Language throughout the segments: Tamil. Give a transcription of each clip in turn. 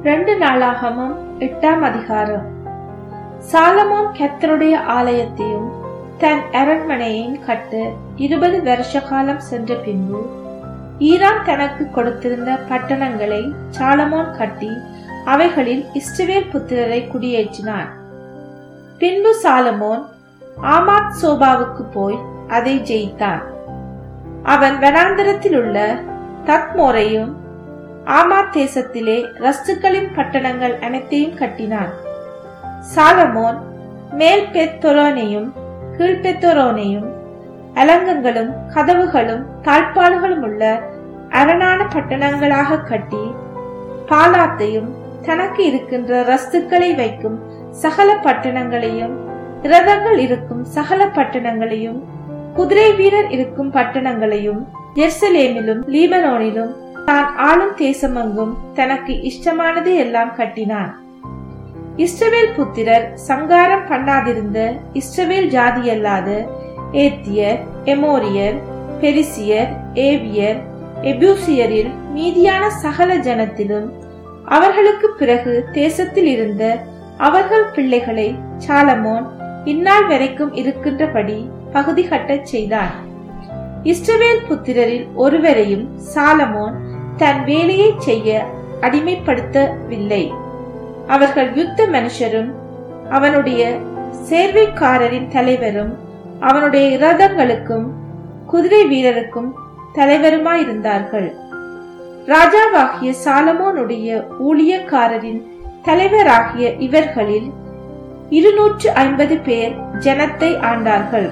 ரெண்டு நாளாகமும் எட்டாம் அதிகாரம் சாலமோன் கர்த்தருடைய ஆலயத்தையும் தன் அரண்மனையையும் கட்ட இருபது வருஷ காலம் சென்ற பின்பு ஈரான் தனக்கு கொடுத்திருந்த பட்டணங்களை சாலமோன் கட்டி அவைகளில் இஸ்ரவேல் புத்திரரை குடியேற்றினான் பின்பு சாலமோன் ஆமாத் சோபாவுக்கு போய் அதை ஜெயித்தான் அவன் வனாந்தரத்தில் உள்ள தத்மோரையும் ஆமாத் தேசத்திலே ரஸ்துக்களின் பட்டணங்கள் அனைத்தையும் கட்டினான் சாலமோன் மேல் பெத்தொரோனையும் கீழ்பெத்தொரோனையும் அலங்கங்களும் கதவுகளும் தாழ்பாடுகளும் உள்ள அரணான பட்டணங்களாக கட்டி பாலாத்தையும் தனக்கு இருக்கின்ற ரஸ்துக்களை வைக்கும் சகல பட்டணங்களையும் இரதங்கள் இருக்கும் சகல பட்டணங்களையும் குதிரை வீரர் இருக்கும் பட்டணங்களையும் எர்சலேமிலும் லீபனோனிலும் தான் ஆளும் தேசமெங்கும் தனக்கு இஷ்டமானது எல்லாம் கட்டினான் இஸ்ரவேல் புத்திரர் சங்காரம் பண்ணாதிருந்த இஸ்ரவேல் ஜாதியல்லாத ஏத்தியர் எமோரியர் பெரிசியர் ஏவியர் எபூசியரில் மீதியான சகல ஜனத்திலும் அவர்களுக்கு பிறகு தேசத்தில் இருந்த அவர்கள் பிள்ளைகளை சாலமோன் இந்நாள் வரைக்கும் இருக்கின்றபடி பகுதி கட்டச் செய்தான் இஸ்ரவேல் புத்திரரில் ஒருவரையும் சாலமோன் தன் வேலையை செய்ய அடிமைப்படுத்தவில்லை அவர்கள் யுத்த மனுஷரும் அவனுடைய சேர்வைக்காரரின் தலைவரும் அவனுடைய இரதங்களுக்கும் குதிரை வீரருக்கும் தலைவருமாயிருந்தார்கள் ராஜாவாகிய சாலமோனுடைய ஊழியக்காரரின் தலைவராகிய இவர்களில் இருநூற்று ஐம்பது பேர் ஜனத்தை ஆண்டார்கள்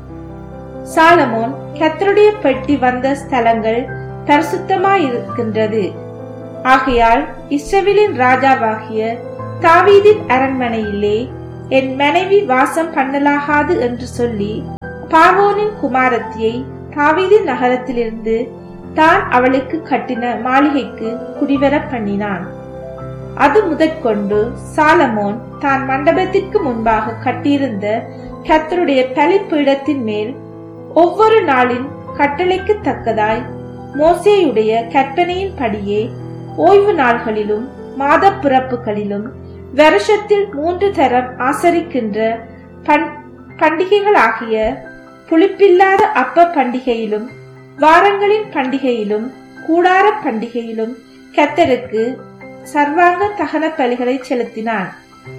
சாலமோன் கத்தருடைய பெட்டி வந்த ஸ்தலங்கள் பரிசுத்தமாயிருக்கின்றது ஆகையால் இஸ்ரவேலின் ராஜாவாகிய தாவீதின் அரண்மனையிலே என் மனைவி வாசம் பண்ணலாகாது என்று சொல்லி பாவோனின் குமாரத்தியை தாவீதின் நகரத்திலிருந்து தான் அவளுக்கு கட்டின மாளிகைக்கு குடிவர பண்ணினான் அது முதற்கொண்டு சாலமோன் தான் மண்டபத்திற்கு முன்பாக கட்டியிருந்த கத்தருடைய பலிப்பீடத்தின் மேல் ஒவ்வொரு நாளின் கட்டளைக்கு தக்கதாய் மோசேயுடைய கற்பனையின் படியே ஓய்வு நாள்களிலும் மாத பிறப்புகளிலும் வருஷத்தில் மூன்று தரம் ஆசரிக்கின்ற பண்டிகைகளாகிய புளிப்பில்லாத அப்ப பண்டிகையிலும் வாரங்களின் பண்டிகையிலும் கூடார பண்டிகையிலும் கத்தருக்கு சர்வாங்க தகன பலிகளை செலுத்தினான்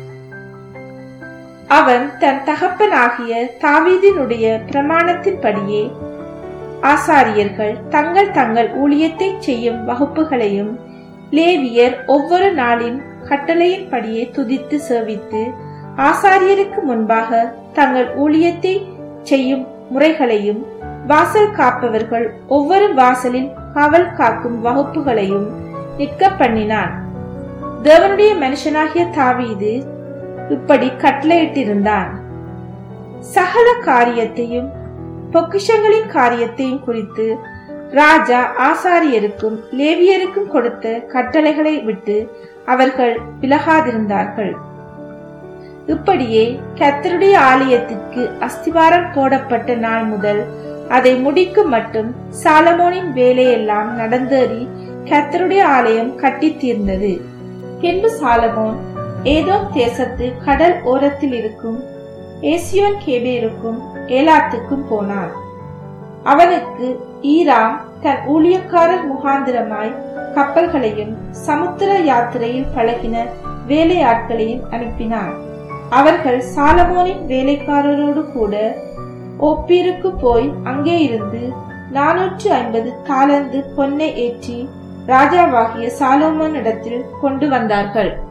அவன் தன் தகப்பனாகிய தாவீதினுடைய பிரமாணத்தின்படியே ஆசாரியர்கள் தங்கள் தங்கள் ஊழியத்தை செய்யும் வகுப்புகளையும் லேவியர் ஒவ்வொரு நாளின் கட்டளையின்படியே துதித்து சேவித்து ஆசாரியருக்கு முன்பாக தங்கள் ஊழியத்தை செய்யும் முறைகளையும் வாசல் காப்பவர்கள் ஒவ்வொரு வாசலில் காவல் காக்கும் வகுப்புகளையும் நிற்க பண்ணினான் தேவனுடைய மனுஷனாகிய தாவீது இப்படி கட்டளையிட்டிருந்தான் சகல காரியத்தையும் பொக்கிஷங்களின் காரியத்தையும் குறித்து ராஜா ஆசாரியருக்கும் லேவியருக்கும் கொடுத்த கட்டளைகளை விட்டு அவர்கள் விலகாதிருந்தார்கள் இப்படியே கத்தருடைய ஆலயத்திற்கு அஸ்திவாரம் போடப்பட்ட நாள் முதல் அதை முடிக்கும் மட்டும் சாலமோனின் வேலையெல்லாம் நடந்தேறி கத்தருடைய ஆலயம் கட்டி தீர்ந்தது பின்பு சாலமோன் ஏதோ தேசத்து கடல் ஓரத்தில் இருக்கும் ஏசியோன் கேபேருக்கும் ஏலாத்துக்கும் போனான் அவனுக்கு ஈராம் தன் ஊழியக்காரர் முகாந்திரமாய் கப்பல்களையும் சமுத்திர யாத்திரையில் பழகின வேலையாட்களையும் அனுப்பினான் அவர்கள் சாலமோனின் வேலைக்காரரோடு கூட ஓப்பீருக்கு போய் அங்கே இருந்து நானூற்று ஐம்பது தாளந்து பொன்னை ஏற்றி ராஜாவாகிய சாலோமோனிடத்தில் கொண்டு வந்தார்கள்